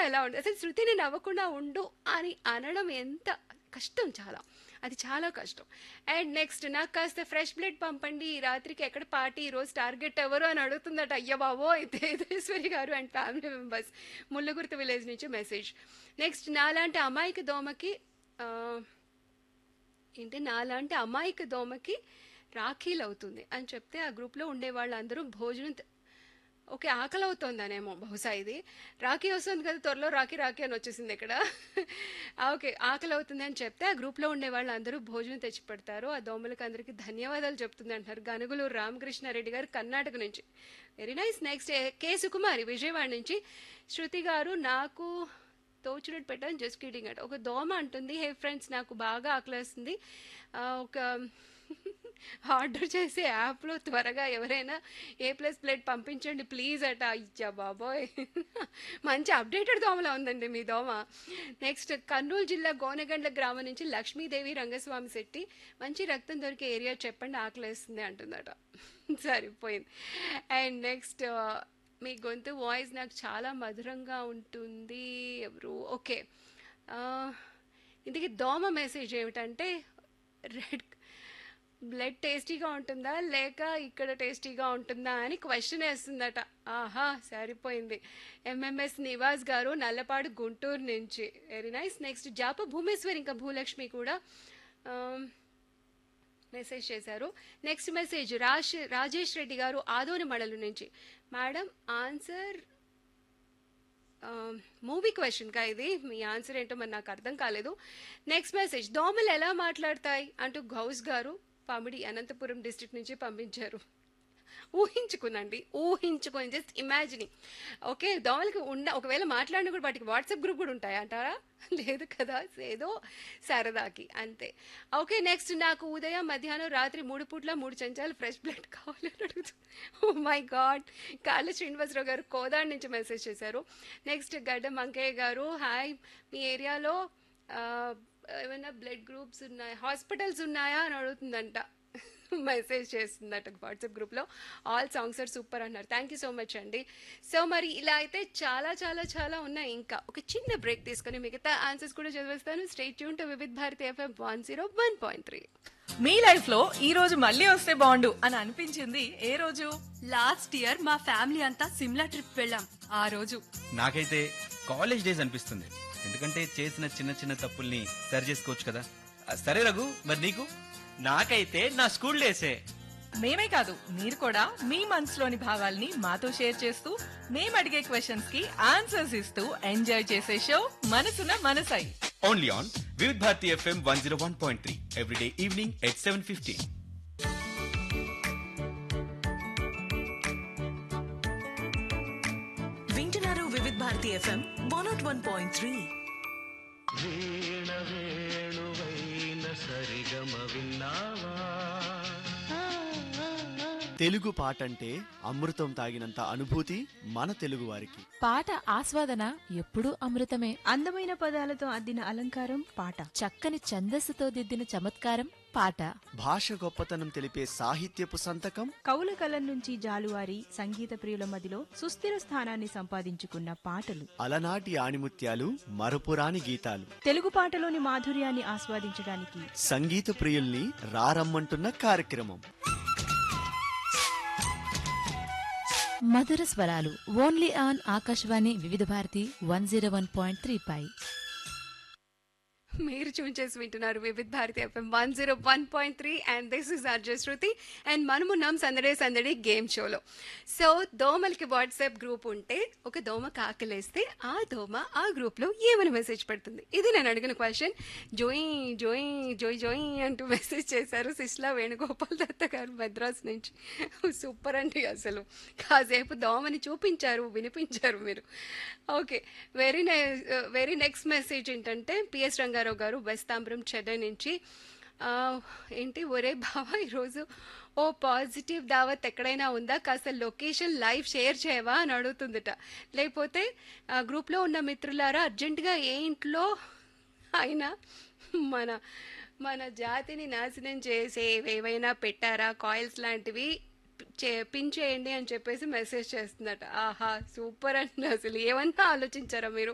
ఎలా ఉండు అసలు శృతిని నవ్వకుండా ఉండు అని అనడం ఎంత కష్టం చాలా అది చాలా కష్టం అండ్ నెక్స్ట్ నాకు కాస్త ఫ్రెష్ బ్లడ్ పంపండి ఈ రాత్రికి ఎక్కడ పార్టీ ఈరోజు టార్గెట్ ఎవరు అని అడుగుతుందట అయ్య బాబో తేజేశ్వరి గారు and family members Mullagurthi village నుంచి మెసేజ్ నెక్స్ట్ నాలాంటి అమాయక దోమకి ఆ, ఏంటి నాలాంటి అమాయక దోమకి రాఖీలు అవుతుంది అని చెప్తే ఆ గ్రూప్లో ఉండే వాళ్ళందరూ భోజనం త- ఓకే ఆకలి అవుతుందనేమో బహుశా ఇది రాఖీ వస్తుంది కదా త్వరలో రాఖీ రాఖీ అని వచ్చేసింది ఇక్కడ ఆ, ఓకే ఆకలి అవుతుంది అని చెప్తే ఆ గ్రూప్లో ఉండే వాళ్ళందరూ భోజనం తెచ్చి పెడతారు ఆ దోమలకి అందరికీ ధన్యవాదాలు చెప్తుంది అంటున్నారు గనుగులు రామకృష్ణారెడ్డి గారు కర్ణాటక నుంచి very nice next K Sukumari Vijayawada నుంచి శృతి గారు నాకు తోచినట్టు పెట్టాను జస్ట్ కిడింగ్ అట ఒక దోమ అంటుంది హే ఫ్రెండ్స్ నాకు బాగా ఆకలేస్తుంది ఆ, ఒక ఆర్డర్ చేసే యాప్లో త్వరగా ఎవరైనా ఏ ప్లస్ ప్లేట్ పంపించండి ప్లీజ్ అట అయ్యా బాబోయ్ మంచి అప్డేటెడ్ దోమలా ఉందండి మీ దోమ నెక్స్ట్ కర్నూలు జిల్లా గోనగండ్ల గ్రామం నుంచి లక్ష్మీదేవి రంగస్వామి శెట్టి మంచి రక్తం దొరికే ఏరియా చెప్పండి ఆకలేస్తుంది అంటుందట సరిపోయింది అండ్ నెక్స్ట్ మీ గొంతు వాయిస్ నాకు చాలా మధురంగా ఉంటుంది ఎవరు ఓకే ఇందుకే దోమ మెసేజ్ ఏమిటంటే రెడ్ బ్లడ్ టేస్టీగా ఉంటుందా లేక ఇక్కడ టేస్టీగా ఉంటుందా అని క్వశ్చన్ వేస్తుందట ఆహా సరిపోయింది ఎంఎంఎస్ నివాస్ గారు నల్లపాడు గుంటూరు నుంచి వెరీ నైస్ నెక్స్ట్ జాప భూమేశ్వర్ ఇంకా భూలక్ష్మి కూడా ఆమ్, మెసేజ్ చేశారు నెక్స్ట్ మెసేజ్ రాజ్ రాజేష్ రెడ్డి గారు ఆదోని మడలు నుంచి మేడం ఆన్సర్ మూవీ క్వశ్చన్గా ఇది మీ ఆన్సర్ ఏంటో మరి నాకు అర్థం కాలేదు నెక్స్ట్ మెసేజ్ దోమలు ఎలా మాట్లాడతాయి అంటూ గౌస్ గారు పామిడి అనంతపురం డిస్ట్రిక్ట్ నుంచి పంపించారు ఊహించుకునండి ఊహించుకొని జస్ట్ ఇమాజినింగ్ ఓకే దోమలకి ఉండ ఒకవేళ మాట్లాడిన కూడా వాటికి వాట్సాప్ గ్రూప్ కూడా ఉంటాయా అంటారా లేదు కదా ఏదో సరదాకి అంతే ఓకే నెక్స్ట్ నాకు ఉదయం మధ్యాహ్నం రాత్రి మూడు పూట్ల మూడు చెంచాలు ఫ్రెష్ బ్లడ్ కావాలని అడుగుతుంది ఓ మై గాడ్ కాళ్ళ శ్రీనివాసరావు గారు కోదాడ్ నుంచి మెసేజ్ చేశారు నెక్స్ట్ గడ్డ మంకయ్య గారు హాయ్ మీ ఏరియాలో ఆ, ఏమైనా బ్లడ్ గ్రూప్స్ ఉన్నాయా హాస్పిటల్స్ ఉన్నాయా అని అడుగుతుందంట మెసేజ్ చేస్తుందట వాట్సాప్ గ్రూప్లో ఆల్ సాంగ్స్ ఆర్ సూపర్ అన్నారు థ్యాంక్ యూ సో మచ్ అండి సో మరి ఇలా అయితే చాలా చాలా చాలా ఉన్నాయి ఇంకా ఒక చిన్న బ్రేక్ తీసుకొని మిగతా ఆన్సర్స్ కూడా చదివేస్తాను stay tuned to Vividh Bharati FM one zero one point three మీ లైఫ్ లో ఈ రోజు మళ్ళీ వస్తే బాగుండు అని అనిపించింది ఏ రోజు లాస్ట్ ఇయర్ మా ఫ్యామిలీ అంతా సిమ్లా ట్రిప్ వెళ్ళాం ఆ రోజు నాకైతే కాలేజ్ డేస్ అనిపిస్తుంది ఎందుకంటే చేసిన చిన్న చిన్న తప్పుల్ని సరి చేసుకోవచ్చు కదా ఆ, సరే రఘు మరి నీకు నాకైతే నా స్కూల్ డేసే మేమే కాదు మీరు కూడా మీ మనసులోని భావాల్ని మాతో షేర్ చేస్తూ మేము అడిగే క్వశ్చన్స్ కి ఆన్సర్స్ ఇస్తూ ఎంజాయ్ చేసే షో మనసున మనసై only on Vividh Bharati FM one zero one point three everyday evening at seven fifteen వింటున్నారు Vividh Bharati FM one nought one point three వీణ వేణువైన సరిగమ విన్నావా తెలుగు పాట అంటే అమృతం తాగినంత అనుభూతి మన తెలుగు వారికి పాట ఆస్వాదన ఎప్పుడూ అమృతమే అందమైన పదాలతో అద్దిన అలంకారం పాట చక్కని ఛందస్సుతో దిద్దిన చమత్కారం పాట భాష గొప్పతనం తెలిపే సాహిత్యపు సంతకం కవుల కలం నుంచి జాలువారి సంగీత ప్రియుల మదిలో సుస్థిర స్థానాన్ని సంపాదించుకున్న పాటలు అలనాటి ఆణిముత్యాలు మరపురాని గీతాలు తెలుగు పాటలోని మాధుర్యాన్ని ఆస్వాదించడానికి సంగీత ప్రియుల్ని రారమ్మంటున్న కార్యక్రమం మధుర స్వరాలు only on Akashvani Vividh Bharati one zero one point three పై మీరు చూన్ చేసి వింటున్నారు Vividh Bharati FM one zero one point three and this is Arjun Shruti and మనమున్నాం సందడే సందడి గేమ్ షోలో సో దోమలకి వాట్సాప్ గ్రూప్ ఉంటే ఒక దోమ కాకలేస్తే ఆ దోమ ఆ గ్రూప్లో ఏమని మెసేజ్ పెడుతుంది ఇది నేను అడిగిన క్వశ్చన్ జోయి జోయి జోయి జోయి అంటూ మెసేజ్ చేశారు సిస్లా వేణుగోపాల్ దత్త గారు మద్రాస్ నుంచి సూపర్ అండి అసలు కాసేపు దోమని చూపించారు వినిపించారు మీరు okay very nice very next message ఏంటంటే పిఎస్ రంగారావు గారు వెస్తాంబరం చెన్నై నుంచి ఆ, ఏంటి ఒరే బావా ఈరోజు ఓ పాజిటివ్ దావత్ ఎక్కడైనా ఉందా కాస్త లొకేషన్ లైవ్ షేర్ చేయవా అని అడుగుతుందట లేకపోతే ఆ, గ్రూప్లో ఉన్న మిత్రులారా అర్జెంటుగా ఏ ఇంట్లో అయినా మన మన జాతిని నాశనం చేసే ఏవైనా పెట్టారా కాయిల్స్ లాంటివి చే పిన్ చేయండి అని చెప్పేసి మెసేజ్ చేస్తుందట ఆహా సూపర్ అండి అసలు ఏమన్నా ఆలోచించారా మీరు